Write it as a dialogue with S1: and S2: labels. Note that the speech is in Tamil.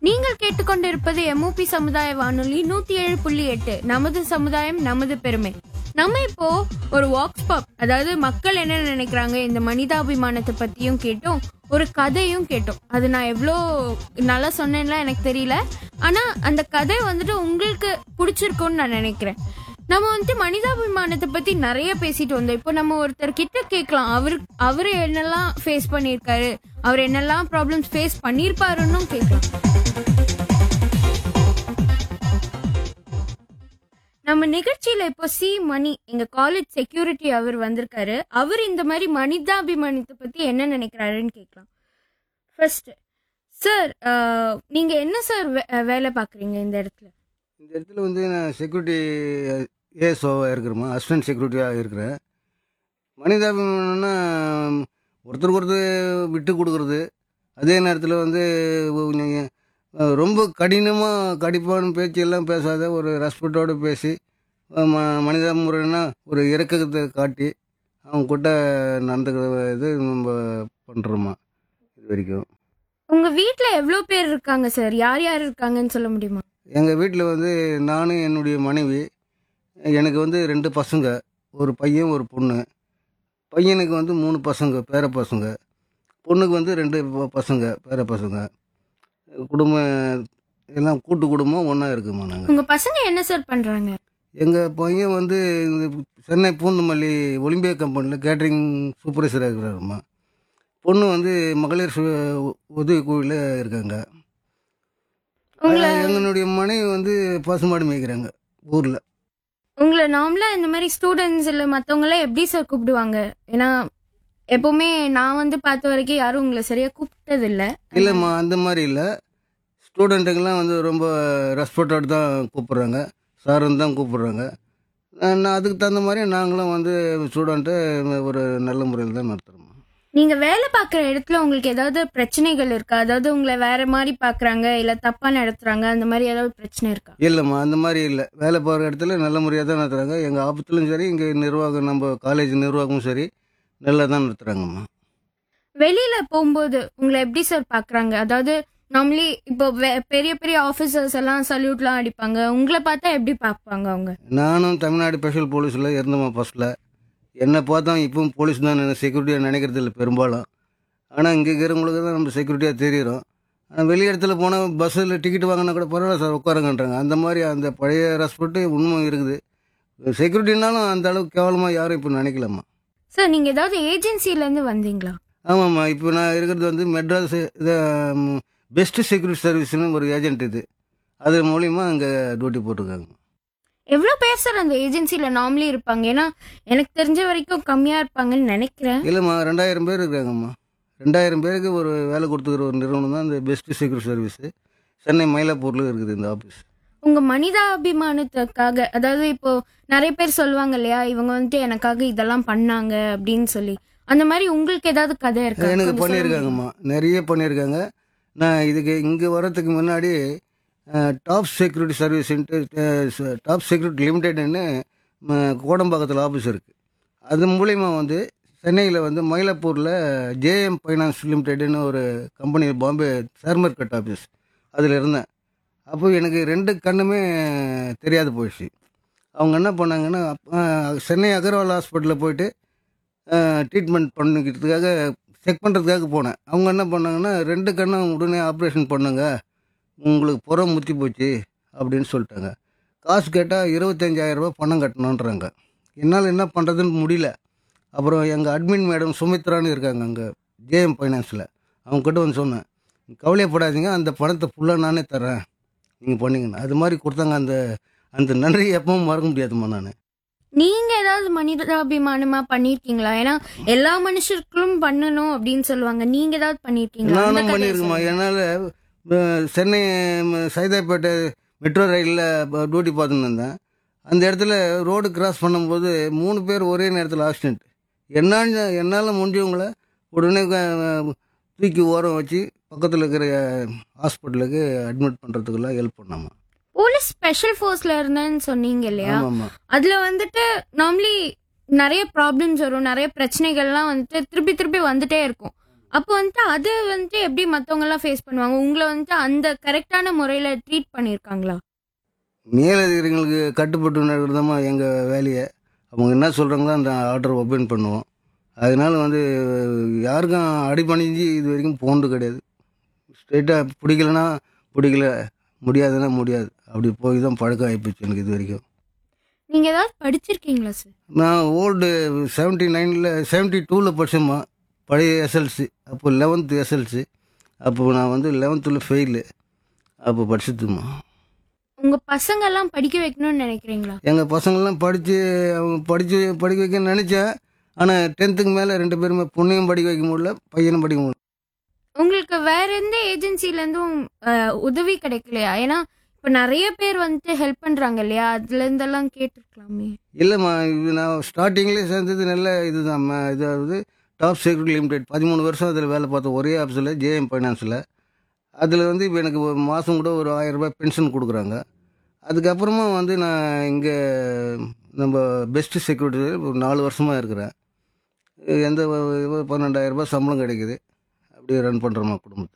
S1: நீங்கள் கேட்டுக்கொண்டிருப்பது எம்ஓபி சமுதாய வானொலி நூத்தி ஏழு புள்ளி எட்டு நமது சமுதாயம் நமது பெருமை நம்ம இப்போ ஒரு வாக் ஸ்பாப் அதாவது மக்கள் என்ன நினைக்கிறாங்க இந்த மனிதாபிமானத்தை பத்தியும் கேட்டோம் ஒரு கதையும் கேட்டோம் அது நான் எவ்வளோ நல்லா சொன்னேன்லாம் எனக்கு தெரியல ஆனா அந்த கதை வந்துட்டு உங்களுக்கு பிடிச்சிருக்கும்னு நான் நினைக்கிறேன் நம்ம வந்துட்டு மனிதாபிமானத்தை பத்தி நிறைய பேசிட்டு வந்தோம் இப்போ நம்ம ஒருத்தர் கிட்ட கேட்கலாம் அவரு அவரு என்னெல்லாம் ஃபேஸ் பண்ணியிருக்காரு அவர் என்னெல்லாம் ப்ராப்ளம்ஸ் ஃபேஸ் பண்ணியிருப்பாருன்னு கேட்கலாம் நம்ம நிகழ்ச்சியில இப்போ சி மணி எங்க காலேஜ் செக்யூரிட்டி அவர் வந்திருக்காரு அவர் இந்த மாதிரி மனிதாபிமானத்தை பத்தி என்ன நினைக்கிறாருன்னு கேட்கலாம் ஃபர்ஸ்ட் சார் நீங்க என்ன சார் வேலை பாக்குறீங்க இந்த இடத்துல
S2: இந்த இடத்துல வந்து நான் செக்யூரிட்டி ஏஎஸ்ஓவாக இருக்கிறேம்மா அசிஸ்டன்ட் செக்யூரிட்டியாக இருக்கிறேன் மனிதாபிமானம்னா ஒருத்தருக்கு ஒருத்தர் விட்டு கொடுக்குறது அதே நேரத்தில் வந்து நீங்க, அஹ், ரொம்ப கடினமாக கடிப்பான பேச்சு எல்லாம் பேசாத ஒரு ரெஸ்பெக்டோடு பேசி அஹ், ம மனித முறைன்னா ஒரு இறக்கத்தை காட்டி அவங்க கிட்ட நடந்துக்கிற இது நம்ம பண்ணுறோம்மா இது வரைக்கும்
S1: உங்க வீட்ல எவ்வளவு பேர் இருக்காங்க சார் யார் யார் இருக்காங்கன்னு சொல்ல முடியுமா
S2: எங்கள் வீட்டில் வந்து நானும் என்னுடைய மனைவி எனக்கு வந்து ரெண்டு பசங்க ஒரு பையன் ஒரு பொண்ணு பையனுக்கு வந்து மூணு பசங்க பேர பசங்க பொண்ணுக்கு வந்து ரெண்டு ப- பசங்க பேர பசங்க குடும்பம் எல்லாம் கூட்டு குடும்பம் ஒன்றா இருக்குமா நாங்கள்
S1: உங்க பசங்க என்ன சார் பண்றாங்க
S2: எங்கள் பையன் வந்து இந்த சென்னை பூந்தமல்லி ஒலிம்பியா கம்பெனியில் கேட்ரிங் சூப்பர்வைசராக இருக்கிறாருமா பொண்ணு வந்து மகளிர் சு உதவி குழுவில் இருக்காங்க
S1: உங்களை
S2: எங்களுடைய மனைவி வந்து பசுமாடு மேய்க்கிறாங்க ஊரில்
S1: உங்களை நார்மலா இந்த மாதிரி ஸ்டூடெண்ட்ஸ் இல்ல மத்தவங்க எல்லாம் எப்படி சார் கூப்பிடுவாங்க ஏன்னா எப்பவுமே நான் வந்து பார்த்த வரைக்கும் யாரும் உங்களை சரியா கூப்பிட்டது இல்ல
S2: இல்லைம்மா அந்த மாதிரி இல்லை ஸ்டூடெண்ட்டுக்கெல்லாம் வந்து ரொம்ப ரெஸ்பெக்டோடு தான் கூப்பிட்றாங்க சாருன்னு தான் கூப்பிட்றாங்க நான் அதுக்கு தகுந்த மாதிரி நாங்களும் வந்து ஸ்டூடெண்ட்டை ஒரு நல்ல முறையில் தான் நடத்துகிறோம்
S1: நீங்க வேலை பார்க்குற இடத்துல உங்களுக்கு ஏதாவது பிரச்சனைகள் இருக்கா அதாவது உங்களை வேற மாதிரி பாக்குறாங்க இல்ல தப்பா நடத்துறாங்க அந்த மாதிரி ஏதாவது பிரச்சனை இருக்கா
S2: இல்லைம்மா அந்த மாதிரி இல்லை வேலை பார்க்குற இடத்துல நல்ல முறையாக தான் நடத்துகிறாங்க எங்கள் ஆபத்துலையும் சரி இங்கே நிர்வாகம் நம்ம காலேஜ் நிர்வாகமும் சரி நல்லா தான் நடத்துகிறாங்கம்மா
S1: வெளியில போகும்போது உங்களை எப்படி சார் பாக்குறாங்க அதாவது நார்மலி இப்போ வே- பெரிய பெரிய ஆபீசர்ஸ் எல்லாம் சல்யூட்லாம் அடிப்பாங்க உங்களை பார்த்தா எப்படி பார்ப்பாங்க அவங்க
S2: நானும் தமிழ்நாடு ஸ்பெஷல் போலீஸில் இருந்தேம்மா ஃபஸ்ட்டில் என்னை பார்த்தா இப்பவும் போலீஸ் தான் செக்யூரிட்டியாக நினைக்கிறது இல்லை பெரும்பாலும் ஆனால் இங்கே இருக்கிறவங்களுக்கு தான் நம்ம செக்யூரிட்டியாக தெரியிறோம் ஆனால் வெளி இடத்துல போனால் பஸ்ஸில் டிக்கெட் வாங்கினா கூட பரவாயில்ல சார் உட்காருங்கன்றாங்க அந்த மாதிரி அந்த பழைய ரெஸ்பெக்ட் உண்மை இருக்குது செக்யூரிட்டினாலும் அந்த அளவுக்கு கேவலமாக யாரும் இப்போ நினைக்கலாமா
S1: சார் நீங்க ஏதாவது ஏஜென்சில இருந்து வந்தீங்களா
S2: ஆமாம்மா இப்போ நான் இருக்கிறது வந்து மெட்ராஸ் இது பெஸ்ட் செக்யூரிட்டி சர்வீஸ்னு ஒரு ஏஜென்ட் இது அது மூலிமா அங்கே டியூட்டி போட்டிருக்காங்க
S1: எவ்வளவு பேர் சார் அந்த ஏஜென்சில நார்மலி இருப்பாங்க ஏன்னா எனக்கு தெரிஞ்ச வரைக்கும் கம்மியா இருப்பாங்கன்னு நினைக்கிறேன்
S2: இல்லைம்மா ரெண்டாயிரம் பேர் இருக்காங்கம்மா ரெண்டாயிரம் பேருக்கு ஒரு வேலை கொடுத்துக்கிற ஒரு நிறுவனம் தான் இந்த பெஸ்ட் செக்யூரிட்டி சர்வீஸு சென்னை மயிலாப்பூரில் இருக்குது இந்த ஆஃபீஸ்
S1: உங்க மனிதாபிமானத்துக்காக அதாவது இப்போ நிறைய பேர் சொல்லுவாங்க இல்லையா இவங்க வந்துட்டு எனக்காக இதெல்லாம் பண்ணாங்க அப்படின்னு சொல்லி அந்த மாதிரி உங்களுக்கு ஏதாவது கதை இருக்கா
S2: எனக்கு
S1: கொஞ்சம் சொல்ல
S2: பண்ணியிருக்காங்கம்மா நிறைய பண்ணியிருக்காங்க நான் இதுக்கு இங்கே வர்றதுக்கு முன்னாடி டாப் செக்யூரிட்டி சர்வீஸ்ன்ட்டு டாப் செக்யூரிட்டி லிமிடெட்னு கோடம்பாக்கத்தில் ஆஃபீஸ் இருக்குது அது மூலிமா வந்து சென்னையில் வந்து மயிலாப்பூரில் ஜேஎம் ஃபைனான்ஸ் லிமிடெட்னு ஒரு company Bombay share market office அதில் இருந்தேன் அப்போ எனக்கு ரெண்டு கண்ணுமே தெரியாது போயிடுச்சு அவங்க என்ன பண்ணாங்கன்னா அஹ், சென்னை அகர்வால் ஹாஸ்பிட்டலில் போயிட்டு ட்ரீட்மெண்ட் பண்ணிக்கிறதுக்காக செக் பண்ணுறதுக்காக போனேன் அவங்க என்ன பண்ணாங்கன்னா ரெண்டு கண்ணும் உடனே ஆப்ரேஷன் பண்ணுங்க உங்களுக்கு புறம் முத்தி போச்சு அப்படின்னு சொல்லிட்டாங்க காசு கேட்டால் இருபத்தஞ்சாயிரம் ரூபாய் பணம் கட்டணுன்றாங்க என்னால் என்ன பண்ணுறதுன்னு முடியல அப்புறம் எங்கள் அட்மின் மேடம் சுமித்ரான்னு இருக்காங்க அங்கே ஜேஎம் ஃபைனான்ஸில் அவங்கக்கிட்ட வந்து சொன்னேன் கவலையப்படாதீங்க அந்த பணத்தை ஃபுல்லாக நானே தரேன் நீங்கள் பண்ணீங்கன்னு அது மாதிரி கொடுத்தாங்க அந்த அந்த நன்றி எப்பவும் மறக்க முடியாதும்மா நான்
S1: நீங்க ஏதாவது மனிதாபிமானமா பண்ணிருக்கீங்களா ஏன்னா எல்லா மனுஷர்களும் பண்ணணும் அப்படின்னு சொல்லுவாங்க நீங்க ஏதாவது பண்ணிருக்கீங்களா அந்த
S2: நானும்
S1: கதையை
S2: பண்ணியிருக்கேம்மா
S1: சொல்லுங்க.
S2: என்னால் சென்னை ம, சைதாப்பேட்டை மெட்ரோ ரயிலில் டியூட்டி பார்த்துன்னு இருந்தேன் அந்த இடத்துல ரோடு கிராஸ் பண்ணும்போது மூணு பேர் ஒரே நேரத்தில் ஆக்சிடென்ட் என்னான்னு என்னால் முடிஞ்சவங்கள உடனே க- தூக்கி ஓரம் வச்சு பக்கத்தில் இருக்கிற ஹாஸ்பிட்டலுக்கு அட்மிட் பண்ணுறதுக்கெல்லாம் ஹெல்ப் பண்ணாமா
S1: போலீஸ் ஸ்பெஷல் ஃபோர்ஸ்ல இருந்தேன்னு சொன்னீங்க இல்லையா
S2: ஆமாம்மா
S1: அதுல வந்துட்டு நார்மலி நிறைய ப்ராப்ளம்ஸ் வரும் நிறைய பிரச்சனைகள்லாம் வந்துட்டு திருப்பி திருப்பி வந்துட்டே இருக்கும் அப்போ வந்துட்டு அது வந்துட்டு எப்படி மத்தவங்க எல்லாம் ஃபேஸ் பண்ணுவாங்க உங்களை வந்துட்டு அந்த கரெக்டான முறையில ட்ரீட் பண்ணிருக்காங்களா
S2: மேலதிகாரிகளுக்கு கட்டுப்பட்டு நடக்கிறதாம்மா எங்கள் வேலையை அவங்க என்ன சொல்கிறாங்களோ அந்த ஆர்டர் ஒபேன் பண்ணுவோம் அதனால வந்து யாருக்கும் அடிபணிஞ்சு இது வரைக்கும் போனது கிடையாது ஸ்ட்ரெயிட்டாக பிடிக்கலனா பிடிக்கல முடியாதுன்னா முடியாது அப்படி போய் தான் பழக்கம் ஆகிப்போச்சு எனக்கு இது வரைக்கும்
S1: நீங்க ஏதாவது படிச்சிருக்கீங்களா சார்
S2: நான் ஓல்டு செவன்ட்டி நைனில் செவன்ட்டி டூவில் படித்தேம்மா பழைய எஸ்எல்சி அப்போ லெவன்த்து எஸ்எல்சி அப்போ நான் வந்து லெவன்த்தில் ஃபெயிலு அப்போ படிச்சதுமா
S1: உங்க பசங்க எல்லாம் படிக்க வைக்கணும்னு நினைக்கிறீங்களா
S2: எங்கள் பசங்கள்லாம் படித்து அவங்க படித்து படிக்க வைக்க நினச்சேன் ஆனால் டென்த்துக்கு மேலே ரெண்டு பேருமே பொண்ணையும் படிக்க வைக்க முடியல பையனும் படிக்க முடியல
S1: உங்களுக்கு வேற எந்த ஏஜென்சில இருந்தும் அஹ், உதவி கிடைக்கலையா ஏன்னா இப்ப நிறைய பேர் வந்துட்டு ஹெல்ப் பண்றாங்க இல்லையா அதுல இருந்தெல்லாம் கேட்டிருக்கலாமே
S2: இல்லைம்மா இது நான் ஸ்டார்டிங்லேயே சேர்ந்தது நல்ல இதுதான் இதாவது டாப் செக்யூரிட்டி லிமிடெட் பதிமூணு வருஷம் அதில் வேலை பார்த்தோம் ஒரே ஆஃபீஸில் ஜேஎம் ஃபைனான்ஸில் அதில் வந்து இப்போ எனக்கு ஒரு மாதம் கூட ஒரு ஆயிரம் ரூபாய் பென்ஷன் கொடுக்குறாங்க அதுக்கப்புறமா வந்து நான் இங்கே நம்ம பெஸ்ட்டு செக்யூரிட்டி ஒரு நாலு வருஷமாக இருக்கிறேன் எந்த பன்னெண்டாயிரம் ரூபாய் சம்பளம் கிடைக்குது அப்படியே ரன் பண்ணுறோமா குடும்பத்தை